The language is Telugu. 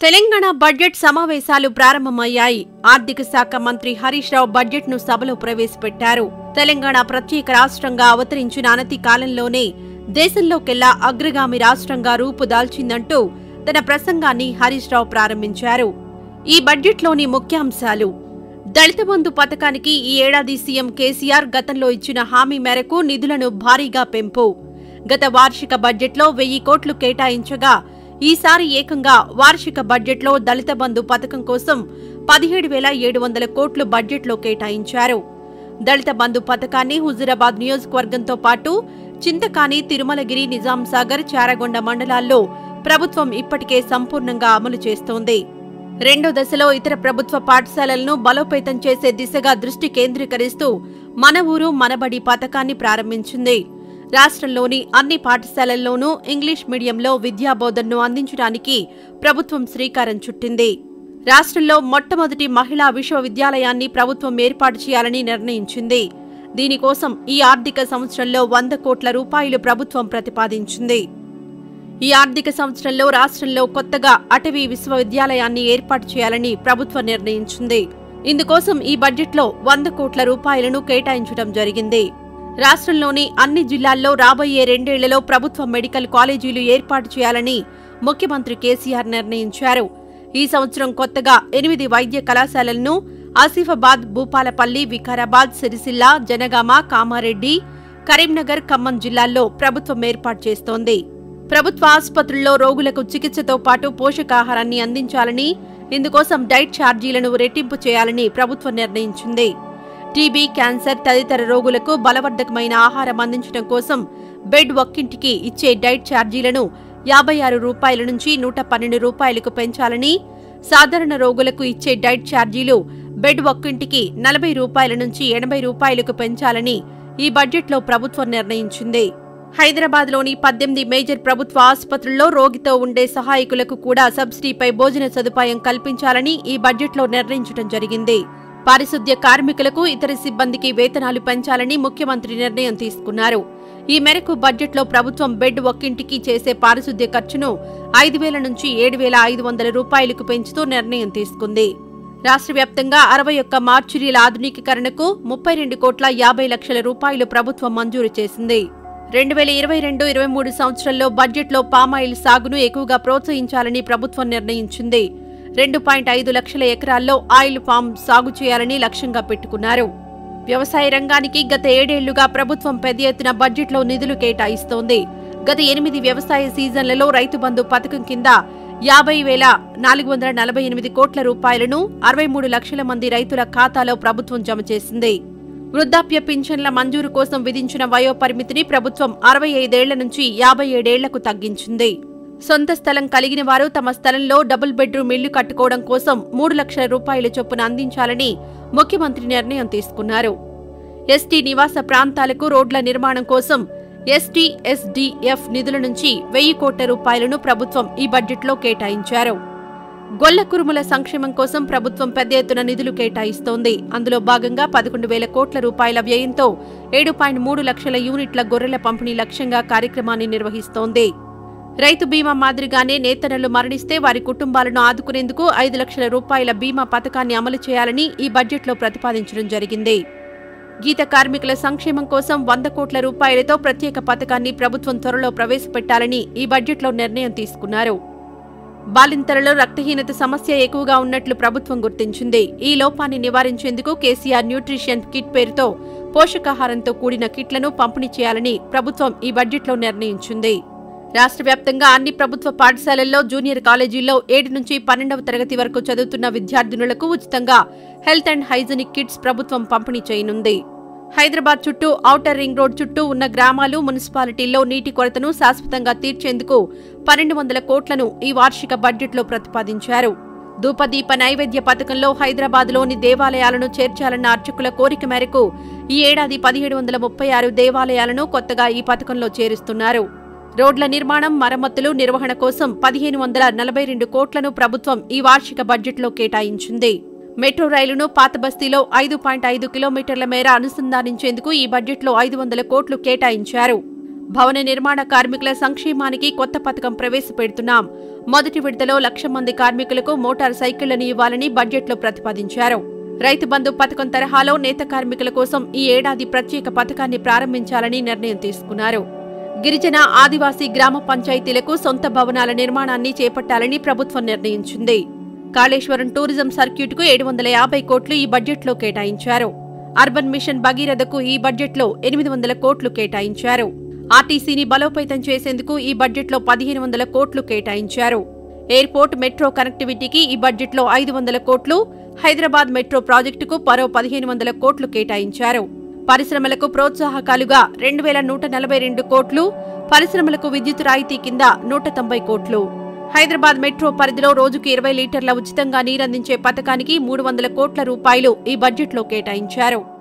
తెలంగాణ బడ్జెట్ సమావేశాలు ప్రారంభమయ్యాయి ఆర్థిక శాఖ మంత్రి హరీష్ రావు బడ్జెట్ ను సభలో ప్రవేశపెట్టారు తెలంగాణ ప్రత్యేక రాష్ట్రంగా అవతరించిన అనతి కాలంలోనే దేశంలోకెల్లా అగ్రగామి రాష్ట్రంగా రూపుదాల్చిందంటూ తన ప్రసంగాన్ని హరీష్ రావు ప్రారంభించారు ఈ బడ్జెట్లోని ముఖ్యాంశాలు దళిత బంధు పథకానికి ఈ ఏడాది సీఎం కేసీఆర్ గతంలో ఇచ్చిన హామీ మేరకు నిధులను భారీగా పెంపు గత వార్షిక బడ్జెట్లో వెయ్యి కోట్లు కేటాయించగా ఈసారి ఏకంగా వార్షిక బడ్జెట్లో దళిత బంధు పథకం కోసం పదిహేడు వేల ఏడు వందల కోట్లు బడ్జెట్లో కేటాయించారు దళిత బంధు పథకాన్ని హుజురాబాద్ నియోజకవర్గంతో పాటు చింతకాని తిరుమలగిరి నిజాం సాగర్ చారగొండ మండలాల్లో ప్రభుత్వం ఇప్పటికే సంపూర్ణంగా అమలు చేస్తోంది రెండో దశలో ఇతర ప్రభుత్వ పాఠశాలలను బలోపేతం చేసే దిశగా దృష్టి కేంద్రీకరిస్తూ మన ఊరు మనబడి పథకాన్ని ప్రారంభించింది రాష్ట్రంలోని అన్ని పాఠశాలల్లోనూ ఇంగ్లీష్ మీడియంలో విద్యాబోధనను అందించడానికి ప్రభుత్వం శ్రీకారం చుట్టింది రాష్ట్రంలో మొట్టమొదటి మహిళా విశ్వవిద్యాలయాన్ని ప్రభుత్వం ఏర్పాటు చేయాలని నిర్ణయించింది దీనికోసం ఈ ఆర్థిక సంవత్సరంలో వంద కోట్ల రూపాయలు ప్రభుత్వం ప్రతిపాదించింది ఈ ఆర్థిక సంవత్సరంలో రాష్ట్రంలో కొత్తగా అటవీ విశ్వవిద్యాలయాన్ని ఏర్పాటు చేయాలని ప్రభుత్వం నిర్ణయించింది ఇందుకోసం ఈ బడ్జెట్లో వంద కోట్ల రూపాయలను కేటాయించడం జరిగింది రాష్ట్రంలోని అన్ని జిల్లాల్లో రాబోయే రెండేళ్లలో ప్రభుత్వ మెడికల్ కాలేజీలు ఏర్పాటు చేయాలని ముఖ్యమంత్రి కేసీఆర్ నిర్ణయించారు ఈ సంవత్సరం కొత్తగా ఎనిమిది వైద్య కళాశాలలను ఆసిఫాబాద్ భూపాలపల్లి వికారాబాద్ సిరిసిల్ల జనగామ కామారెడ్డి కరీంనగర్ ఖమ్మం జిల్లాల్లో ప్రభుత్వం ఏర్పాటు చేస్తోంది ప్రభుత్వ ఆసుపత్రుల్లో రోగులకు చికిత్సతో పాటు పోషకాహారాన్ని అందించాలని ఇందుకోసం డైట్ ఛార్జీలను రెట్టింపు చేయాలని ప్రభుత్వం నిర్ణయించింది టీబీ క్యాన్సర్ తదితర రోగులకు బలవర్ధకమైన ఆహారం అందించడం కోసం బెడ్ ఒక్కింటికి ఇచ్చే డైట్ ఛార్జీలను యాభై ఆరు రూపాయల నుంచి నూట పన్నెండు రూపాయలకు పెంచాలని సాధారణ రోగులకు ఇచ్చే డైట్ ఛార్జీలు బెడ్ ఒక్కింటికి నలభై రూపాయల నుంచి ఎనభై రూపాయలకు పెంచాలని ఈ బడ్జెట్లో ప్రభుత్వం నిర్ణయించింది హైదరాబాద్లోని పద్దెనిమిది మేజర్ ప్రభుత్వ ఆసుపత్రుల్లో రోగితో ఉండే సహాయకులకు కూడా సబ్సిడీపై భోజన సదుపాయం కల్పించాలని ఈ బడ్జెట్లో నిర్ణయించడం జరిగింది పారిశుద్ధ్య కార్మికులకు ఇతర సిబ్బందికి వేతనాలు పెంచాలని ముఖ్యమంత్రి నిర్ణయం తీసుకున్నారు ఈ మేరకు బడ్జెట్లో ప్రభుత్వం బెడ్ ఒక్కింటికి చేసే పారిశుద్ధ్య ఖర్చును ఐదు వేల నుంచి ఏడు వేల ఐదు వందల రూపాయలకు పెంచుతూ నిర్ణయం తీసుకుంది రాష్ట్ర వ్యాప్తంగా అరవై ఒక్క మార్చురీల ఆధునికీకరణకు ముప్పై రెండు కోట్ల యాభై లక్షల రూపాయలు ప్రభుత్వం మంజూరు చేసింది రెండు వేల ఇరవై రెండు ఇరవై మూడు సంవత్సరంలో బడ్జెట్లో పామాయిల్ సాగును ఎక్కువగా ప్రోత్సహించాలని ప్రభుత్వం నిర్ణయించింది రెండు పాయింట్ ఐదు లక్షల ఎకరాల్లో ఆయిల్ ఫామ్ సాగు చేయాలని లక్ష్యంగా పెట్టుకున్నారు వ్యవసాయ రంగానికి గత ఏడేళ్లుగా ప్రభుత్వం పెద్ద ఎత్తున బడ్జెట్లో నిధులు కేటాయిస్తోంది గత ఎనిమిది వ్యవసాయ సీజన్లలో రైతు బంధు పథకం కింద యాభై వేల నాలుగు వందల నలభై ఎనిమిది కోట్ల రూపాయలను అరవై మూడు లక్షల మంది రైతుల ఖాతాలో ప్రభుత్వం జమ చేసింది వృద్ధాప్య పింఛన్ల మంజూరు కోసం విధించిన వయో పరిమితిని ప్రభుత్వం అరవై ఐదేళ్ల నుంచి యాభై ఏడేళ్లకు తగ్గించింది సొంత స్థలం కలిగిన వారు తమ స్థలంలో డబుల్ బెడ్రూమ్ ఇల్లు కట్టుకోవడం కోసం మూడు లక్షల రూపాయల చొప్పున అందించాలని ముఖ్యమంత్రి నిర్ణయం తీసుకున్నారు ఎస్టీ నివాస ప్రాంతాలకు రోడ్ల నిర్మాణం కోసం ఎస్టీ ఎస్డీఎఫ్ నిధుల నుంచి వెయ్యి కోట్ల రూపాయలను ప్రభుత్వం ఈ బడ్జెట్లో కేటాయించారు గొల్ల కురుముల సంక్షేమం కోసం ప్రభుత్వం పెద్ద ఎత్తున నిధులు కేటాయిస్తోంది అందులో భాగంగా పదకొండు వేల కోట్ల రూపాయల వ్యయంతో ఏడు పాయింట్ మూడు లక్షల యూనిట్ల గొర్రెల పంపిణీ లక్ష్యంగా కార్యక్రమాన్ని నిర్వహిస్తోంది రైతు బీమా మాదిరిగానే నేతనలు మరణిస్తే వారి కుటుంబాలను ఆదుకునేందుకు ఐదు లక్షల రూపాయల బీమా పథకాన్ని అమలు చేయాలని ఈ బడ్జెట్లో ప్రతిపాదించడం జరిగింది గీత కార్మికుల సంక్షేమం కోసం వంద కోట్ల రూపాయలతో ప్రత్యేక పథకాన్ని ప్రభుత్వం త్వరలో ప్రవేశపెట్టాలని ఈ బడ్జెట్లో నిర్ణయం తీసుకున్నారు బాలింతలలో రక్తహీనత సమస్య ఎక్కువగా ఉన్నట్లు ప్రభుత్వం గుర్తించింది ఈ లోపాన్ని నివారించేందుకు కేసీఆర్ న్యూట్రిషన్ కిట్ పేరుతో పోషకాహారంతో కూడిన కిట్లను పంపిణీ చేయాలని ప్రభుత్వం ఈ బడ్జెట్లో నిర్ణయించింది రాష్ట్ర వ్యాప్తంగా అన్ని ప్రభుత్వ పాఠశాలల్లో జూనియర్ కాలేజీల్లో ఏడు నుంచి పన్నెండవ తరగతి వరకు చదువుతున్న విద్యార్థినులకు ఉచితంగా హెల్త్ అండ్ హైజెనిక్ కిట్స్ ప్రభుత్వం పంపిణీ చేయనుంది హైదరాబాద్ చుట్టూ ఔటర్ రింగ్ రోడ్ చుట్టూ ఉన్న గ్రామాలు మున్సిపాలిటీల్లో నీటి కొరతను శాశ్వతంగా తీర్చేందుకు పన్నెండు వందల కోట్లను ఈ వార్షిక బడ్జెట్లో ప్రతిపాదించారు ధూపదీప నైవేద్య పథకంలో హైదరాబాద్లోని దేవాలయాలను చేర్చాలన్న అర్చకుల కోరిక మేరకు ఈ ఏడాది పదిహేడు వందల ముప్పై ఆరు దేవాలయాలను కొత్తగా ఈ పథకంలో చేరుస్తున్నారు రోడ్ల నిర్మాణం మరమ్మతులు నిర్వహణ కోసం పదిహేను వందల నలభై రెండు కోట్లను ప్రభుత్వం ఈ వార్షిక బడ్జెట్లో కేటాయించింది మెట్రో రైలును పాత బస్తీలో ఐదు పాయింట్ ఐదు కిలోమీటర్ల మేర అనుసంధానించేందుకు ఈ బడ్జెట్లో ఐదు వందల కోట్లు కేటాయించారు భవన నిర్మాణ కార్మికుల సంక్షేమానికి కొత్త పథకం ప్రవేశపెడుతున్నాం మొదటి విడతలో లక్ష మంది కార్మికులకు మోటార్ సైకిళ్లను ఇవ్వాలని బడ్జెట్లో ప్రతిపాదించారు రైతు బంధు పథకం తరహాలో నేత కార్మికుల కోసం ఈ ఏడాది ప్రత్యేక పథకాన్ని ప్రారంభించాలని నిర్ణయం తీసుకున్నారు గిరిజన ఆదివాసీ గ్రామ పంచాయతీలకు సొంత భవనాల నిర్మాణాన్ని చేపట్టాలని ప్రభుత్వం నిర్ణయించింది కాళేశ్వరం టూరిజం సర్క్యూట్కు ఏడు వందల యాభై కోట్లు ఈ బడ్జెట్లో కేటాయించారు అర్బన్ మిషన్ భగీరథకు ఈ బడ్జెట్లో ఎనిమిది వందల కోట్లు కేటాయించారు ఆర్టీసీని బలోపేతం చేసేందుకు ఈ బడ్జెట్లో పదిహేను వందల కోట్లు కేటాయించారు ఎయిర్పోర్ట్ మెట్రో కనెక్టివిటీకి ఈ బడ్జెట్లో ఐదు వందల కోట్లు హైదరాబాద్ మెట్రో ప్రాజెక్టుకు మరో పదిహేను వందల కోట్లు కేటాయించారు పరిశ్రమలకు ప్రోత్సాహకాలుగా రెండు వేల నూట నలభై రెండు కోట్లు పరిశ్రమలకు విద్యుత్ రాయితీ కింద నూట తొంభై కోట్లు హైదరాబాద్ మెట్రో పరిధిలో రోజుకు ఇరవై లీటర్ల ఉచితంగా నీరందించే పథకానికి మూడు వందల కోట్ల రూపాయలు ఈ బడ్జెట్లో కేటాయించారు